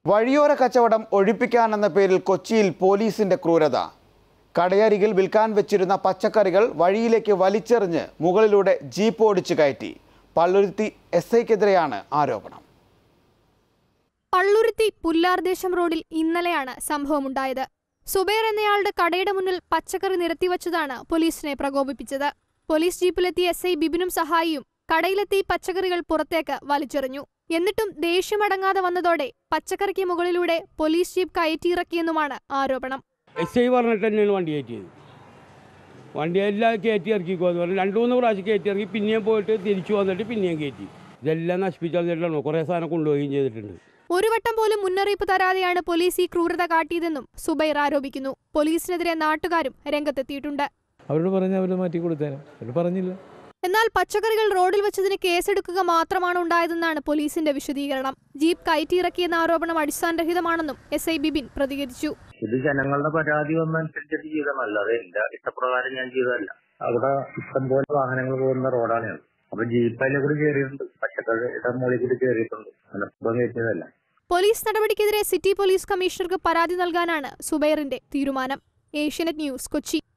വഴിയോര കച്ചവടം ഒഴിപ്പിക്കാനെന്ന പേരിൽ കൊച്ചിയിൽ പോലീസിന്റെ ക്രൂരത കടയരികിൽ വിൽക്കാൻ വെച്ചിരുന്ന പച്ചക്കറികൾ വഴിയിലേക്ക് വലിച്ചെറിഞ്ഞ് മുകളിലൂടെ ജീപ്പ് ഓടിച്ചു കയറ്റി പള്ളുരുത്തി എസ് ഐക്കെതിരെയാണ് ആരോപണം പള്ളുരുത്തി പുല്ലാർദേശം റോഡിൽ ഇന്നലെയാണ് സംഭവമുണ്ടായത് സുബൈർ എന്നയാളുടെ കടയുടെ മുന്നിൽ പച്ചക്കറി നിരത്തിവച്ചതാണ് പോലീസിനെ പ്രകോപിപ്പിച്ചത് പോലീസ് ജീപ്പിലെത്തിയ എസ് ഐ ബിബിനും സഹായിയും കടയിലെത്തി പച്ചക്കറികൾ പുറത്തേക്ക് വലിച്ചെറിഞ്ഞു എന്നിട്ടും ദേഷ്യമടങ്ങാതെ വന്നതോടെ പച്ചക്കറിക്ക് മുകളിലൂടെ പോലീസ് ജീപ്പ് കയറ്റിയിറക്കിയെന്നുമാണ് ആരോപണം എസ് ഐ പറഞ്ഞിട്ട് തന്നെയാണ് വണ്ടി കയറ്റിയത് വണ്ടി എല്ലാം കയറ്റി ഇറക്കിക്കോന്ന് പറഞ്ഞു രണ്ട് മൂന്ന് പ്രാവശ്യം കയറ്റി ഇറക്കി പിന്നെയും പോയിട്ട് തിരിച്ചു വന്നിട്ട് പിന്നെയും കയറ്റി ഇതെല്ലാം നശിപ്പിച്ചു കളഞ്ഞിട്ടാണോ കുറേ സാധനം കൊണ്ടുപോവുകയും ചെയ്തിട്ടുണ്ട് ഒരു വട്ടം പോലും മുന്നറിയിപ്പ് തരാതെയാണ് പോലീസ് ഈ ക്രൂരത കാട്ടിയതെന്നും സുബൈർ ആരോപിക്കുന്നു പോലീസിനെതിരെ നാട്ടുകാരും രംഗത്തെത്തിയിട്ടുണ്ട് അവരോട് പറഞ്ഞ അവർ മാറ്റി കൊടുത്തേനെ അവർ പറഞ്ഞില്ല എന്നാൽ പച്ചക്കറികൾ റോഡിൽ വെച്ചതിന് കേസെടുക്കുക മാത്രമാണ് ഉണ്ടായതെന്നാണ് പോലീസിന്റെ വിശദീകരണം ജീപ്പ് കയറ്റിയിറക്കിയെന്ന ആരോപണം അടിസ്ഥാനരഹിതമാണെന്നും എസ് ഐ ബിബിൻ പ്രതികരിച്ചു ഇത് ജനങ്ങളുടെ പരാതി വന്നനുസരിച്ചിട്ട് ചെയ്തതല്ല അത് എന്റെ ഇഷ്ടപ്രകാരം ഞാൻ ചെയ്തതല്ല അവിടെ ഇഷ്ടംപോലെ വാഹനങ്ങൾ പോകുന്ന റോഡാണ് ഇത്. അപ്പൊ ജീപ്പ് അതിലെ കൂടി കയറിയിട്ടുണ്ട് പച്ചക്കറിയുടെ മുകളിൽ കൂടി കയറിയിട്ടുണ്ട് മനഃപൂർവ്വം കയറ്റിയതല്ല പോലീസ് നടപടിക്കെതിരെ സിറ്റി പോലീസ് കമ്മീഷണർക്ക് പരാതി നൽകാനാണ് സുബൈറിന്റെ തീരുമാനം ഏഷ്യനെറ്റ് ന്യൂസ് കൊച്ചി